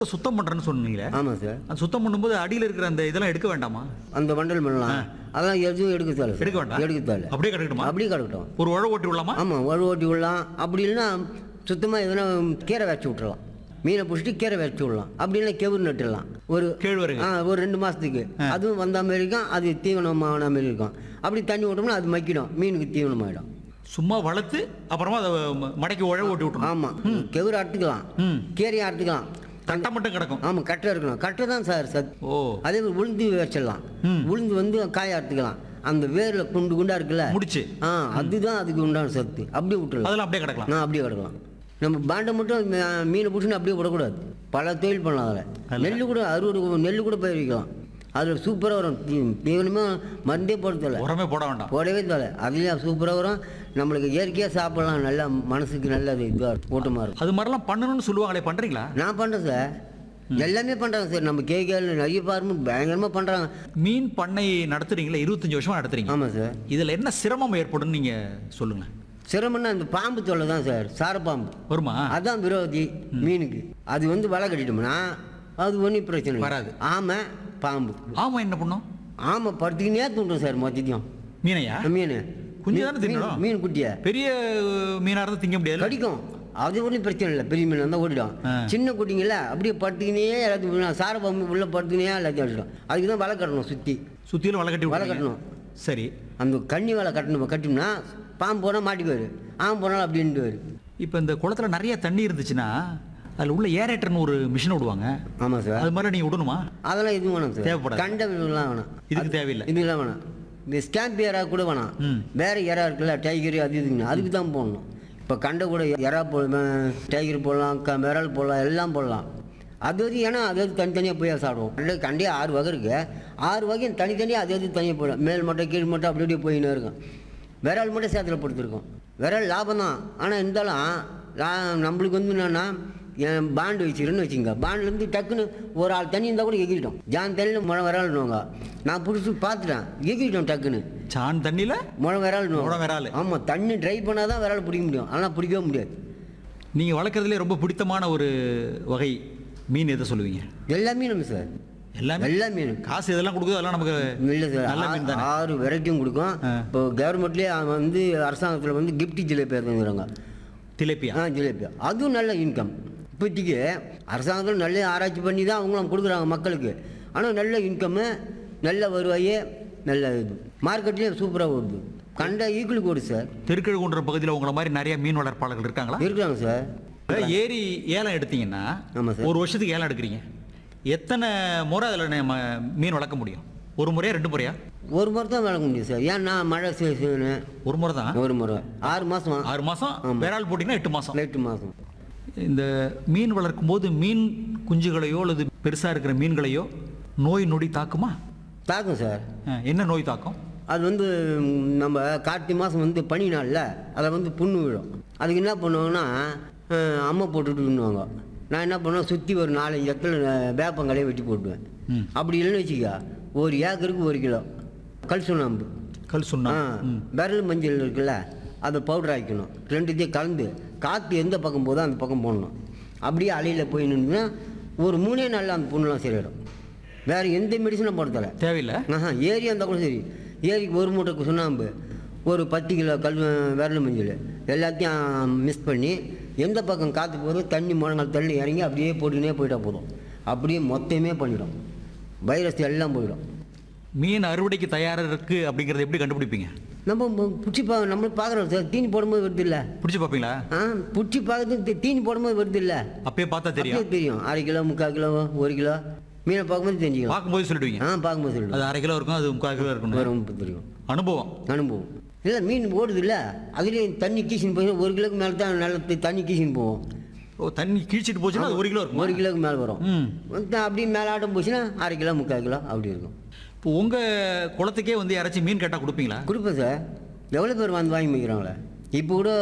சுத்தம் பண்றேன்னு சொன்னீங்களே ஆமாம் சார் அந்த சுத்தம் பண்ணும்போது அடியில இருக்கிற அந்த இதெல்லாம் எடுக்க வேண்டாமா அந்த வண்டல் பண்ணலாம் அதெல்லாம் எதுவும் எடுக்க தேவை எடுக்க வேண்டாம் எடுக்க தேவை அப்படியே கிடக்கட்டுமா அப்படியே கிடக்கட்டும் ஒரு உழவு ஓட்டி விடலாமா ஆமாம் வலு ஓட்டி விடலாம் அப்படி இல்லைன்னா சுத்தமாக எதுனா கீரை வச்சு விட்டுறலாம் மீனை பிடிச்சிட்டு கீரை வச்சு விடலாம் அப்படி இல்லை கெவுரு நட்டுடலாம் ஒரு கேழ்வரகு ஆ ஒரு ரெண்டு மாதத்துக்கு அதுவும் வந்த மாதிரி இருக்கும் அது தீவனமான மாதிரி இருக்கும் அப்படி தண்ணி விட்டோம்னா அது மக்கிடும் மீனுக்கு தீவனமாயிடும் சும்மா வளர்த்து அப்புறமா அதை ம- மடக்கி உழவு ஓட்டி விட்டுணும் ஆமாம் கெவுரு அறுத்துக்கலாம் ம் கீரையை அறுத்துக்கலாம் கட்டை மட்டும் கிடக்கும் ஆமாம் கட்டை இருக்கணும் கட்டை தான் சார் சத் ஓ அதே மாதிரி உளுந்து வச்சிடலாம் ம். உளுந்து வந்து காய அறுத்துக்கலாம் அந்த வேரில் குண்டு குண்டா இருக்குல்ல முடிச்சு ஆ அதுதான் அதுக்கு உண்டான சத்து அப்படியே விட்டுறலாம் அதெல்லாம் அப்படியே கிடக்கலாம் நான் அப்படியே கிடக்கலாம் நம்ம பாண்டை மட்டும் மீ- மீனை பிடிச்சின்னு அப்படியே விடக்கூடாது பல தொழில் பண்ணலாம் அதில் நெல் கூட அறுவடை நெல் கூட பயிர் வைக்கலாம் அதில் சூப்பராக வரும் தீ- தீவனமே மருந்தே போட தேவை உரமே போட வேண்டாம் போடவே தேவை அதுலேயும் சூப்பராக வரும் நம்மளுக்கு இயற்கையாக சாப்பிடலாம் நல்லா மனசுக்கு நல்லது இதுவாக ஊட்டமாக இருக்கும் அது மாதிரிலாம் பண்ணணும்னு சொல்லுவாங்களே பண்றீங்களா நான் பண்ணுறேன் சார் எல்லாமே பண்ணுறாங்க சார் நம்ம கேகேல நிறைய பார்மு பயங்கரமாக பண்ணுறாங்க மீன் பண்ணை நடத்துறீங்களா இருபத்தஞ்சு வருஷமா நடத்துறீங்க ஆமாம் சார் இதுல என்ன சிரமம் ஏற்படும் நீங்க சொல்லுங்க சிரமம்னா அந்த பாம்பு தொல்லை தான் சார் சாரப்பாம்பு வருமா அதான் விரோதி மீனுக்கு அது வந்து வலை கட்டிட்டோம்னா அது ஒன்றும் பிரச்சனை இல்லை. வராது. ஆமை பாம்பு ஆமா என்ன பண்ணும் ஆமை படுத்துக்கினே தூண்டும் சார் மொத்தத்தையும் மீனையா மீன் குஞ்சு தானே மீன் தின்னணும்? மீன் குட்டியை பெரிய மீனா இருந்தா திங்க முடியாது கடிக்கும் அது ஒன்றும் பிரச்சனை இல்லை பெரிய மீன் இருந்தால் ஓடிடும் ஆ. சின்ன குட்டிங்கள அப்படியே படுத்துக்கினே எல்லாத்தையும் விடணும். சாரப்பாம்பு உள்ள படுத்துக்கினே எல்லாத்தையும் அடிச்சிடும் அதுக்கு தான் வலை கட்டணும் சுற்றி சுத்திலும் வலை கட்டி வலை விட்டுறீங்க. கட்டணும். சரி அந்த கன்னி வலை கட்டணும் கட்டினோம்னா பாம்பு போனால் மாட்டிக்குவார் ஆம் போனாலும் அப்படின்ட்டு வரும் இப்போ இந்த குளத்துல நிறைய தண்ணி இருந்துச்சுன்னா அதுல உள்ள ஏரேட்டர்னு ஒரு மிஷின் விடுவாங்க ஆமாம் சார் அது மாதிரி நீங்க விடணுமா அதெல்லாம் எதுவும் வேணாம் சார் தேவைப்படாது. கண்ட மீன்லாம் வேணாம் இதுக்கு தேவையில்லை இதெல்லாம் வேணாம் இந்த ஸ்டாம்ப் எறா கூட வேணாம் ம். வேற எறா இருக்குல்ல டைகர் அது இதுங்க அதுக்கு தான் போடணும் இப்போ கண்ட கூட எறா போ டைகர் போடலாம் க விரல் போடலாம் எல்லாம் போடலாம் அது வந்து ஏன்னா அது அது தனித்தனியாக போய் சாப்பிடுவோம் கண்டே கண்டே ஆறு வகை இருக்கு ஆறு வகையும் தனித்தனியாக அது அது தனியாக போயிடும் மேல் மட்டும் கீழ் மட்டும் அப்படி அப்படியே போயின்னு இருக்கும் விரல் மட்டும் சேத்துல படுத்துருக்கோம் விரல் லாபம் தான் ஆனால் இருந்தாலும் லா- நம்மளுக்கு வந்து என்னன்னா என் பாண்டு வச்சுக்கிறேன்னு வச்சுங்க பாண்ட்லேருந்து டக்குன்னு ஒரு ஆள் தண்ணி இருந்தால் கூட எகிரிட்டோம் ஜான் தண்ணியில் முழை விரல்னுவாங்க நான் பிடிச்சி பார்த்துட்டேன் எகிரிட்டோம் டக்குன்னு சான் தண்ணியில முழை விரல் முழ விரல். ஆமாம் தண்ணி ட்ரை பண்ணால் தான் விரல் பிடிக்க முடியும் ஆனால் பிடிக்கவே முடியாது நீங்க வளர்க்கறதுலே ரொம்ப பிடித்தமான ஒரு வகை மீன் எதை சொல்லுவீங்க எல்லாமே நம்ம சார் எல்லாமே எல்லா மீனும் காசு இதெல்லாம் கொடுக்குது அதெல்லாம் நமக்கு இல்லை சார் நல்ல மீன் ஆ- தானே ஆறு வெரைட்டியும் கொடுக்கும் ஆ. இப்போ கவர்மெண்ட்லேயே வந்து அரசாங்கத்தில் வந்து கிஃப்ட் ஜிலேபி தந்துடுறாங்க திலேப்பியா ஆ ஜிலேபி அதுவும் நல்ல இன்கம் இப்போதைக்கு அரசாங்கத்தில் நல்ல ஆராய்ச்சி பண்ணி தான் அவங்களும் கொடுக்குறாங்க மக்களுக்கு ஆனால் நல்ல இன்கம்மு நல்ல வருவாய் நல்ல இது மார்க்கெட்லேயும் சூப்பராக ஓடுது கண்ட ஈக்குவலுக்கு ஓடுது சார் திருக்கழுகுன்ற பகுதியில் உங்களை மாதிரி நிறைய மீன் வளர்ப்பாளர்கள் இருக்காங்களா இருக்கிறாங்க சார் ஏரி ஏலம் எடுத்தீங்கன்னா ஆமாம் சார் ஒரு வருஷத்துக்கு ஏலம் எடுக்கிறீங்க எத்தனை முறை அதில் நம்ம மீன் வளர்க்க முடியும் ஒரு முறையா ரெண்டு முறையா ஒரு முறை தான் வளர்க்க முடியும் சார் ஏன்னா மழை சீசனு ஒரு முறை தான் ஒரு முறை ஆறு மாதம் ஆறு மாசம் வேறாள் போட்டிங்கன்னா எட்டு மாசம் எட்டு மாதம் இந்த மீன் வளர்க்கும் போது மீன் குஞ்சுகளையோ அல்லது பெருசா இருக்கிற மீன்களையோ நோய் நொடி தாக்குமா தாக்கும் சார் அஹ், என்ன நோய் தாக்கும் அது வந்து ம், நம்ம கார்த்திகை மாதம் வந்து பனி நாளில் அதில் வந்து புண்ணு விழும் அதுக்கு என்ன பண்ணுவாங்கன்னா அஹ், அம்மை போட்டுட்டுன்னுவாங்க நான் என்ன பண்ணுவேன் சுற்றி ஒரு நாலஞ்சு இடத்துல வேப்பங்கலையை வெட்டி போட்டுவேன் ம். அப்படி இல்லைன்னு வச்சுக்க ஒரு ஏக்கருக்கு ஒரு கிலோ கல் சுண்ணாம்பு கல் சுண்ணா ஆ விரல் மஞ்சள் இருக்குல்ல அதை பவுடர் ஆக்கிக்கணும் ரெண்டுத்தையும் கலந்து காற்று எந்த பக்கம் போதோ அந்த பக்கம் போடணும் அப்படியே அலையில் போய் நின்றுனா ஒரு மூணே நாளில் அந்த புண்ணுலாம் சரியிடும் வேறு எந்த மெடிசனும் போட தேவை தேவையில்லை ஆஹா ஏரி இருந்தால் கூட சரி ஏரிக்கு ஒரு மூட்டை சுண்ணாம்பு ஒரு பத்து கிலோ கல் விரல் மஞ்சள் எல்லாத்தையும் மிக்ஸ் பண்ணி எந்த பக்கம் காற்று போதும் தண்ணி முழங்கால் தள்ளி இறங்கி அப்படியே போட்டுக்கினே போயிட்டா போதும் அப்படியே மொத்தமே பண்ணிடும் வைரஸ் எல்லாம் போயிடும் மீன் அறுவடைக்கு தயாரா இருக்கு அப்படிங்கறத எப்படி கண்டுபிடிப்பீங்க நம்ம ம- பிடிச்சி பா நம்மளும் பார்க்குறோம் சார் தீனி போடும்போது வருது இல்லை பிடிச்சு பார்ப்பீங்களா ஆ பிடிச்சி பார்க்கறது தீனி போடும்போது வருது இல்லை அப்பயே பார்த்தா தெரியும் அப்படியே தெரியும் அரை கிலோ முக்கால் கிலோ ஒரு கிலோ மீனை பார்க்கும்போது தெரிஞ்சுக்கலாம் பார்க்கும்போது சொல்லிடுவீங்க ஆ பார்க்கும்போது சொல்லுவோம் அது அரை கிலோ இருக்கும் அது முக்கால் கிலோ இருக்கும் வரும் தெரியும் அனுபவம் அனுபவம் இல்லை மீன் ஓடுது இல்லை அதுலேயும் தண்ணி கீசின்னு போய் ஒரு கிலோக்கு மேலே தான் நல்ல தி- தண்ணி கீசின்னு போவோம் ஓ தண்ணி கீழ்ச்சிட்டு போச்சுன்னா அது ஒரு கிலோ இருக்கும் ஒரு கிலோக்கு மேலே வரும் ம் வந்து அப்படியே மேலே ஆட்டம் போச்சுன்னா அரை கிலோ முக்கால் கிலோ அப்படி இருக்கும் இப்போ உங்க குளத்துக்கே வந்து யாராச்சும் மீன் கேட்டா கொடுப்பீங்களா கொடுப்பேன் சார் எவ்வளோ பேர் வந்து வாங்கி வைக்கிறாங்களே இப்போ கூட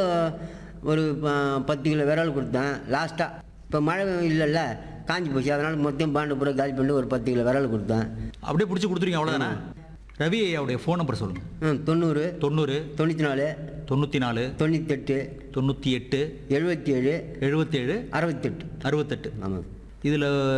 ஒரு ப- பத்து கிலோ விரல் கொடுத்தேன் லாஸ்ட்டாக இப்போ மழை இல்லைல்ல காஞ்சி போச்சு அதனால் மொத்தம் பாண்டு பூரா காலி பண்ணி ஒரு பத்து கிலோ விரல் கொடுத்தேன் அப்படியே பிடிச்சி கொடுத்துருங்க அவ்வளோதானே ரவி ஐயாவுடைய ஃபோன் நம்பர் சொல்லுங்க ம், தொண்ணூறு தொண்ணூறு தொண்ணூற்றி நாலு தொண்ணூற்றி நாலு தொண்ணூத்தெட்டு தொண்ணூற்றி எட்டு எழுபத்தி ஏழு எழுபத்தேழு அறுபத்தெட்டு அறுபத்தெட்டு ஆமாம் இதில்